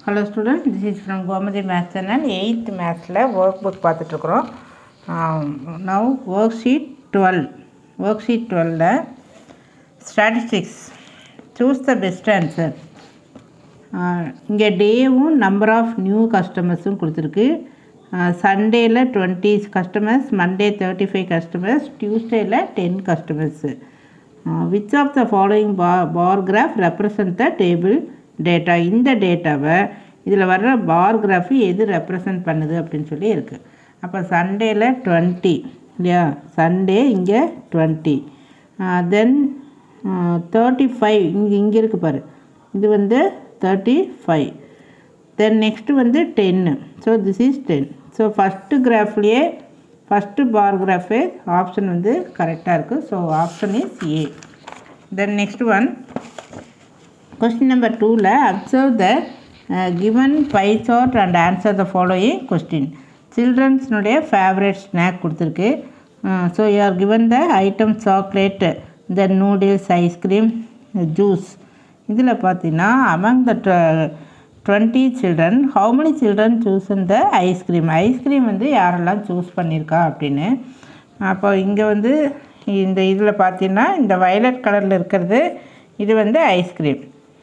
Hello student this is from Gomathi maths channel eighth மேத்ஸில் workbook பார்த்துட்ருக்குறோம் now worksheet twelve worksheet டுவெலில் statistics choose the best answer இங்கே டேவும் number of new கஸ்டமர்ஸும் கொடுத்துருக்கு சண்டேயில் twenty customers Monday thirty five customers டியூஸ்டேயில் ten customers which of the following பா bar graph represent the table data இந்த டேட்டாவை இதில் வர்ற பார் கிராஃபு எது ரெப்ரசன்ட் பண்ணுது அப்படின்னு சொல்லி இருக்குது அப்போ சண்டேயில் டுவெண்ட்டி இல்லையா சண்டே இங்கே டுவெண்ட்டி தென் தேர்ட்டி ஃபைவ் இங்கே இங்கே இருக்குது பாரு இது வந்து தேர்ட்டி ஃபைவ் தென் நெக்ஸ்ட்டு வந்து டென்னு so this is ten so first கிராஃப்லேயே ஃபஸ்ட்டு பார் கிராஃபே ஆப்ஷன் வந்து கரெக்டாக இருக்குது so option is A then next one question number டூவில் observe the given by chart and answer the following question சில்ட்ரன்ஸ்னுடைய favourite snack கொடுத்துருக்கு so you are given the item chocolate the noodles ice cream juice இதில் பார்த்தீங்கன்னா among the twenty children how many children choose the ice cream ice cream வந்து யாரெல்லாம் choose பண்ணியிருக்கா அப்படின்னு அப்போ இங்கே வந்து இந்த இதில் பார்த்தீங்கன்னா இந்த வயலட் கலரில் இருக்கிறது இது வந்து ஐஸ்கிரீம்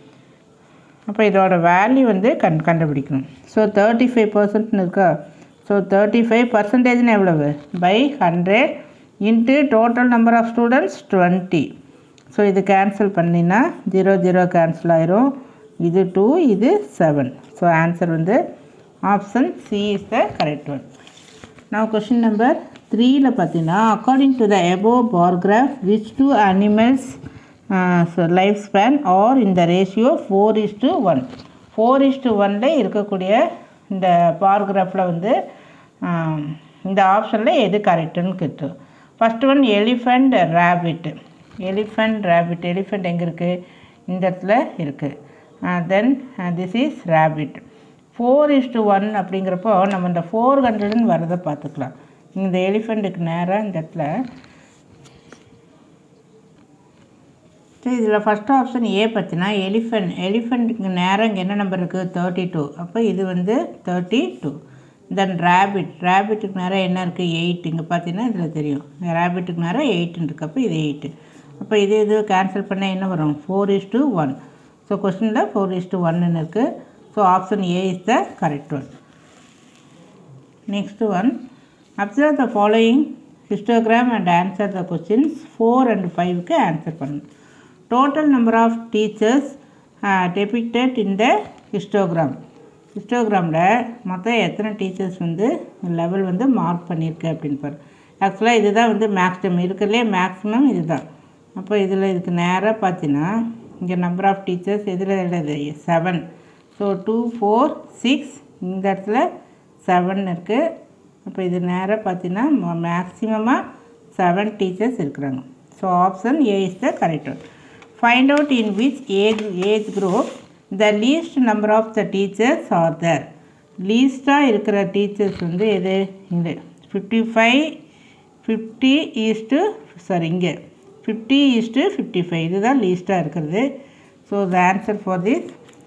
அப்போ இதோட வேல்யூ வந்து கண் கண்டுபிடிக்கணும் ஸோ தேர்ட்டி ஃபைவ் பர்சன்ட்னு இருக்கா ஸோ தேர்ட்டி ஃபைவ் பர்சன்டேஜ்னு எவ்வளவு by hundred into total number of students twenty so இது கேன்சல் பண்ணினா ஜீரோ ஜீரோ கேன்சல் ஆயிரும் இது டூ இது செவன் ஸோ ஆன்சர் வந்து option C is the correct one நான் கொஷின் நம்பர் த்ரீயில் பார்த்தீங்கன்னா according to the above bar graph which two animals life span are இந்த ratio four is to one four is to ஒனில் இருக்கக்கூடிய இந்த பார்கிராஃபில் வந்து இந்த ஆப்ஷனில் எது கரெக்டுன்னு கேட்டோம் first one elephant rabbit elephant rabbit elephant எங்கே இருக்குது இந்த இடத்துல இருக்குது then this is rabbit four is to one அப்படிங்கிறப்போ நம்ம இந்த ஃபோர் ஹண்ட்ரட்னு வரதை பார்த்துக்கலாம் இந்த எலிஃபண்ட்டுக்கு நேராக இந்த இடத்துல சரி இதில் ஃபஸ்ட் ஆப்ஷன் ஏ பார்த்தினா எலிஃபெண்ட் எலிஃபெண்ட்டுக்கு நேரம் இங்கே என்ன நம்பர் இருக்குது தேர்ட்டி டூ அப்போ இது வந்து தேர்ட்டி டூ தென் ரேபிட் ரேபிட்டுக்கு நேரம் என்ன இருக்குது எயிட் இங்கே பார்த்தீங்கன்னா இதில் தெரியும் ரேபிட்டுக்கு நேரம் எயிட்டுன்னு இருக்குது அப்போ இது எயிட்டு அப்போ இது இது கேன்சல் பண்ணால் என்ன வரும் four is to one so கொஸ்டினில் ஃபோர் இஸ் டு ஒன்னு இருக்குது so option A is the correct one next one observe the following histogram and answer the questions four and ஃபைவ்க்கு ஆன்சர் பண்ணணும் total number of teachers depicted in the histogram ஹிஸ்டோகிராமில் மொத்தம் எத்தனை teachers வந்து level வந்து mark பண்ணியிருக்கு அப்படின்னு பாரு ஆக்சுவலாக இதுதான் வந்து மேக்ஸிமம் இருக்கிறதுலே மேக்ஸிமம் இது தான் அப்போ இதில் இதுக்கு நேராக பார்த்தீங்கன்னா இங்கே நம்பர் ஆஃப் டீச்சர்ஸ் எதில் எழுது seven so two four six இந்த இடத்துல செவன் இருக்குது அப்போ இது நேராக பார்த்தீங்கன்னா மேக்ஸிமமாக செவன் டீச்சர்ஸ் இருக்கிறாங்க so option A is the correct one find out in which age age group the least number of the teachers are there லீஸ்ட்டாக இருக்கிற டீச்சர்ஸ் வந்து எது இது ஃபிஃப்டி ஃபைவ் ஃபிஃப்டி ஈஸ்ட்டு சாரி இங்கே ஃபிஃப்டி ஈஸ்ட்டு ஃபிஃப்டி ஃபைவ் இதுதான் லீஸ்ட்டாக இருக்கிறது so the answer for this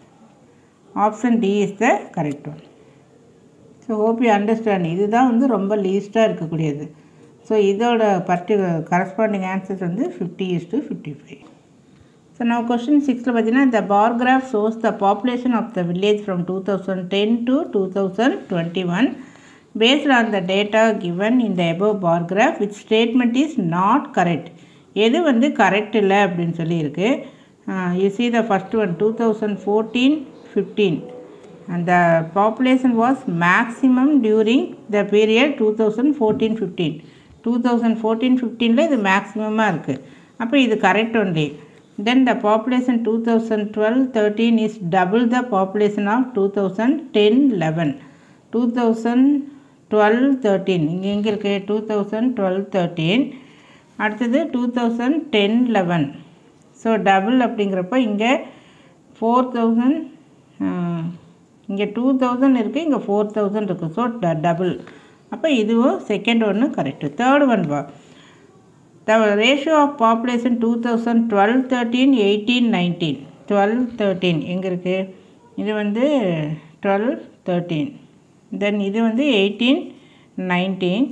option D is the correct one so hope you understand இதுதான் வந்து ரொம்ப லீஸ்ட்டாக இருக்கக்கூடியது ஸோ இதோட பர்டிகுலர் கரஸ்பாண்டிங் ஆன்சர்ஸ் வந்து fifty is to fifty five so நான் கொஸ்டின் சிக்ஸில் பார்த்தீங்கன்னா இந்த paragraph shows the population of the village from two thousand ten to two thousand twenty one based on the data given இந்த above paragraph which statement is not correct எது வந்து correct இல்லை அப்படின்னு சொல்லியிருக்கு you see the first one two thousand fourteen fifteen அந்த population was maximum during the period two thousand fourteen fifteen two thousand fourteen ஃபிஃப்டீனில் இது மேக்ஸிமமாக இருக்குது அப்போ இது correct only then the population two thousand twelve thirteen is double the population of two thousand ten eleven two thousand twelve thirteen இங்கே எங்கே இருக்குது two thousand twelve thirteen அடுத்தது two thousand ten eleven so double அப்படிங்கிறப்ப இங்கே four thousand இங்கே two thousand இருக்குது இங்கே four thousand இருக்குது ஸோ ட டபுள் அப்போ இதுவும் செகண்ட் ஒன்று கரெக்டு தேர்ட் ஒன் வா the ratio of population two thousand twelve thirteen eighteen nineteen twelve thirteen எங்கே இருக்குது இது வந்து டுவெல் தேர்ட்டீன் தென் இது வந்து எயிட்டீன் நைன்டீன்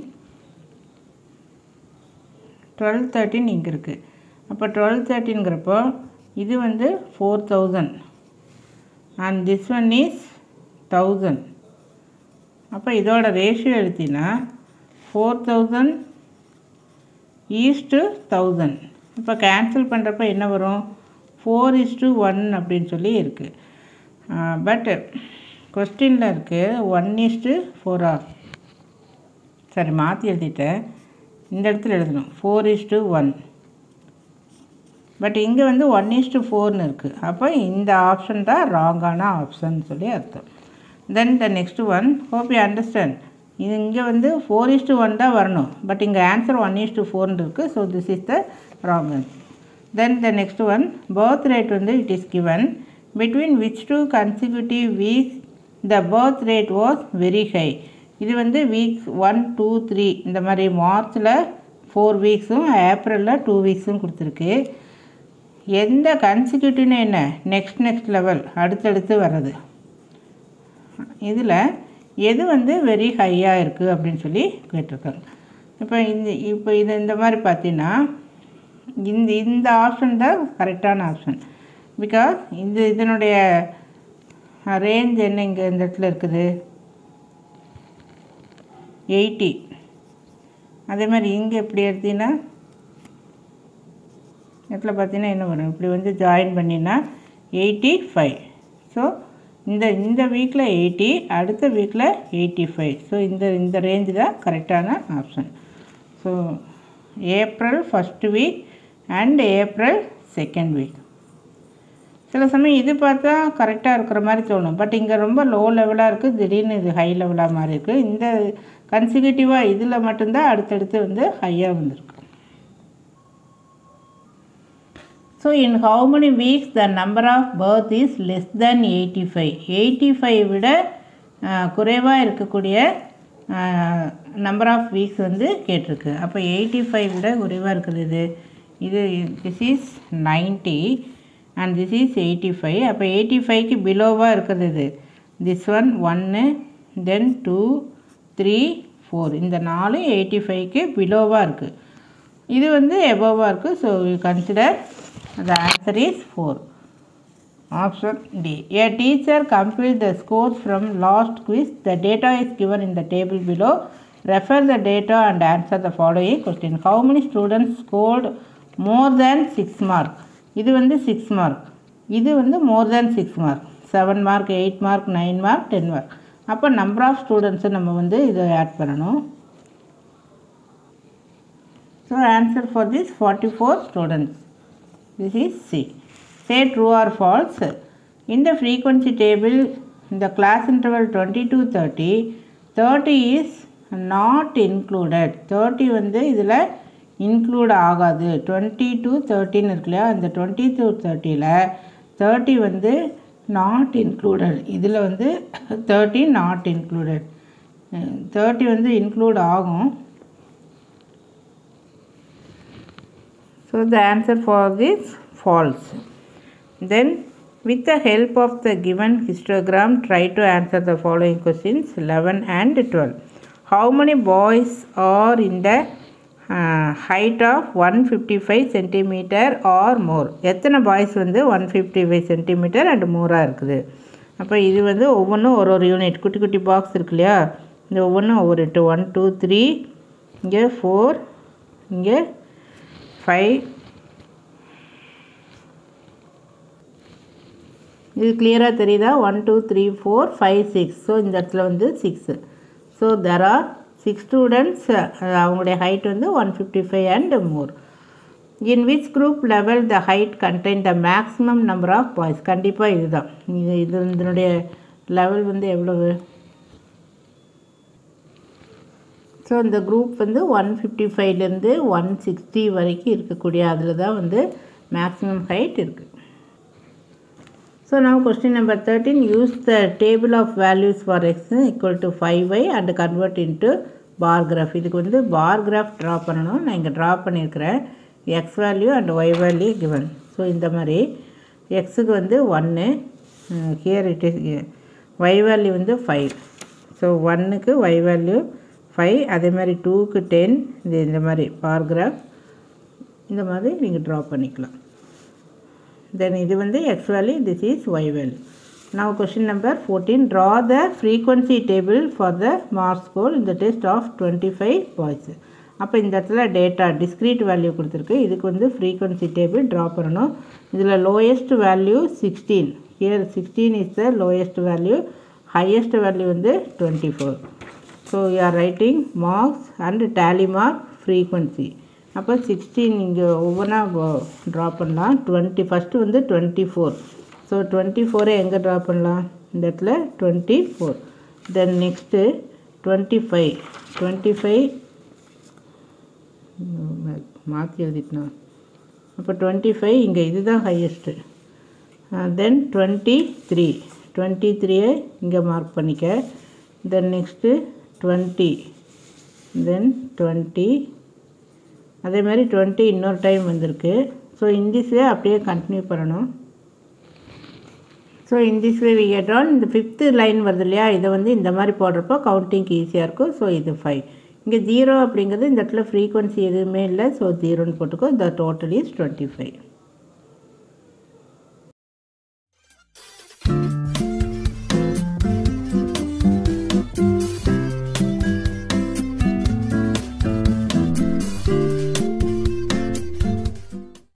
டுவெல் தேர்ட்டின் இங்கே இருக்குது அப்போ டுவெல் தேர்ட்டின்ங்கிறப்போ இது வந்து four thousand and this one is thousand அப்போ இதோட ரேஷியோ எடுத்தினா ஃபோர் தௌசண்ட் ஈஸ்ட்டு தௌசண்ட் இப்போ கேன்சல் பண்ணுறப்ப என்ன வரும் ஃபோர் இஸ்டு ஒன் அப்படின்னு சொல்லி இருக்குது பட் கொஸ்டினில் இருக்குது ஒன் இஸ்டு ஃபோர் ஆஃப் சரி மாற்றி எழுதிட்டேன் இந்த இடத்துல எழுதணும் ஃபோர் இஸ்டு ஒன் பட் இங்கே வந்து ஒன் இஸ்டு ஃபோர்னு இருக்குது அப்போ இந்த ஆப்ஷன் தான் ராங்கான ஆப்ஷன் சொல்லி அர்த்தம் then the next one hope you understand இது இங்கே வந்து ஃபோர் இஸ்டு ஒன் தான் வரணும் பட் இங்கே ஆன்சர் ஒன் இஸ்டு ஃபோர்னு இருக்குது so this is the wrong then the next one birth rate வந்து it is given between which two consecutive weeks the birth rate was very high இது வந்து weeks one two three இந்த மாதிரி மார்ச்சில் four வீக்ஸும் ஏப்ரலில் two வீக்ஸும் கொடுத்துருக்கு எந்த கன்சிக்யூட்டிவ்னு என்ன நெக்ஸ்ட் நெக்ஸ்ட் லெவல் அடுத்தடுத்து வர்றது இதில் எது வந்து வெரி ஹையாக இருக்குது அப்படின்னு சொல்லி கேட்டிருக்காங்க இப்போ இந்த இப்போ இது இந்த மாதிரி பார்த்தீங்கன்னா இந்த இந்த ஆப்ஷன் தான் கரெக்டான ஆப்ஷன் பிகாஸ் இந்த இதனுடைய ரேஞ்ச் என்ன இங்கே இந்த இடத்துல இருக்குது எயிட்டி அதே மாதிரி இங்கே எப்படி எடுத்தீங்கன்னா இடத்துல பார்த்தீங்கன்னா என்ன வரும் இப்படி வந்து ஜாயின் பண்ணினா எயிட்டி ஃபைவ் ஸோ இந்த இந்த வீக்கில் எயிட்டி அடுத்த வீக்கில் எயிட்டி ஃபைவ் ஸோ இந்த இந்த ரேஞ்சு தான் கரெக்டான option so April first week and April second week சில சமயம் இது பார்த்தா கரெக்டாக இருக்கிற மாதிரி தோணும் பட் இங்கே ரொம்ப லோ லெவலாக இருக்குது திடீர்னு இது ஹை லெவலாக மாதிரி இருக்குது இந்த கன்சிக்யூட்டிவாக இதில் மட்டும்தான் அடுத்தடுத்து வந்து ஹையாக வந்திருக்கு so in how many weeks the number of birth is less then eighty five eighty five விட குறைவாக இருக்கக்கூடிய நம்பர் ஆஃப் வீக்ஸ் வந்து கேட்டிருக்கு அப்போ எயிட்டி ஃபைவ் விட குறைவாக இருக்குது இது இது this is ninety and this is eighty five அப்போ எயிட்டி ஃபைவ்க்கு பிலோவாக இருக்குது இது திஸ் ஒன் ஒன்று தென் டூ த்ரீ ஃபோர் இந்த நாலு எயிட்டி ஃபைவ்க்கு பிலோவாக இருக்குது இது வந்து எபோவாக இருக்குது so you consider The answer is 4. Option D. A teacher compiled the scores from last quiz. The data is given in the table below. Refer the data and answer the following question. How many students scored more than 6 mark? இது வந்து 6 mark. இது வந்து more than 6 mark. 7 mark, 8 mark, 9 mark, 10 mark. அப்போ number of ஸ்டூடெண்ட்ஸை நம்ம வந்து இதை add பண்ணணும் so answer for this forty four students This is C. Say true or false. In the frequency table, in the class interval 20 to 30, 30 is not included. 30 வந்து இதில் include ஆகாது twenty to தேர்ட்டின்னு இருக்கு இல்லையா அந்த டுவெண்ட்டி டு தேர்ட்டியில் thirty வந்து not included இதில் வந்து தேர்ட்டி நாட் இன்க்ளூடட் தேர்ட்டி வந்து இன்க்ளூட் ஆகும் So the answer for this false. Then with the help of the given histogram try to answer the following questions 11 and 12. How many boys are in the uh, height of 155 centimeter or more எத்தனை boys வந்து one fifty five centimetre and மோராக இருக்குது அப்போ இது வந்து ஒவ்வொன்றும் ஒரு ஒரு யூனிட் குட்டி குட்டி பாக்ஸ் இருக்கு இல்லையா இந்த ஒவ்வொன்றும் ஒவ்வொரு எட்டு ஒன் டூ த்ரீ இங்கே ஃபோர் இங்கே ஃபைவ் இது கிளியராக தெரியுதா one two three four five six so இந்த இடத்துல வந்து six so there are six students அவங்களுடைய ஹைட் வந்து one fifty five and more in which group level the height contain the maximum number of boys கண்டிப்பாக இதுதான் இது இது இதனுடைய லெவல் வந்து எவ்வளவு ஸோ இந்த குரூப் வந்து ஒன் ஃபிஃப்டி ஃபைவ்லேருந்து ஒன் சிக்ஸ்டி வரைக்கும் இருக்கக்கூடிய அதில் தான் வந்து மேக்ஸிமம் ஹைட் இருக்குது so now question number thirteen use the table of values for x equal to five y and convert into bar graph இதுக்கு வந்து பார் கிராஃப் ட்ரா பண்ணணும் நான் இங்கே ட்ரா பண்ணியிருக்கிறேன் x value and y value given so இந்த மாதிரி எக்ஸுக்கு வந்து ஒன்று here it is y value வந்து ஃபைவ் ஸோ ஒன்னுக்கு ஒய் வேல்யூ ஃபைவ் அதே மாதிரி டூக்கு டென் இது இந்த மாதிரி பாராகிராஃப் இந்த மாதிரி நீங்கள் ட்ரா பண்ணிக்கலாம் தென் இது வந்து x value this is y value now question number 14 draw the frequency table for the marks score in the test of 25 boys அப்போ இந்த இடத்துல டேட்டா டிஸ்க்ரீட் வேல்யூ கொடுத்துருக்கு இதுக்கு வந்து ஃப்ரீக்வன்சி டேபிள் ட்ரா பண்ணணும் இதில் lowest value sixteen here sixteen is the lowest value highest value வந்து twenty four so you are writing marks and tally mark frequency அப்போ சிக்ஸ்டீன் இங்கே ஒவ்வொன்றா ட்ரா பண்ணலாம் டுவெண்ட்டி ஃபஸ்ட்டு வந்து டுவெண்ட்டி ஃபோர் ஸோ டுவெண்ட்டி ஃபோரை எங்கே ட்ரா பண்ணலாம் இந்த இடத்துல twenty four then next twenty five twenty five மாற்றி எழுதிட்டேன் அப்போ டுவெண்ட்டி ஃபைவ் இங்கே இதுதான் highest then twenty three twenty த்ரீயை இங்கே மார்க் பண்ணிக்க தென் நெக்ஸ்ட்டு டுவெண்ட்டி தென் டுவெண்ட்டி அதே மாதிரி டுவெண்ட்டி இன்னொரு டைம் வந்திருக்கு ஸோ இந்திஸே அப்படியே கண்டினியூ பண்ணணும் so in this way we get on இந்த ஃபிஃப்த்து லைன் வருது இல்லையா இதை வந்து இந்த மாதிரி போடுறப்போ கவுண்டிங்க்கு ஈஸியாக இருக்கும் ஸோ இது ஃபைவ் இங்கே ஜீரோ அப்படிங்கிறது இந்த இடத்துல ஃப்ரீக்வன்சி எதுவுமே இல்லை ஸோ ஜீரோன்னு போட்டுக்கோ இந்த டோட்டல் இஸ் டுவெண்ட்டி ஃபைவ்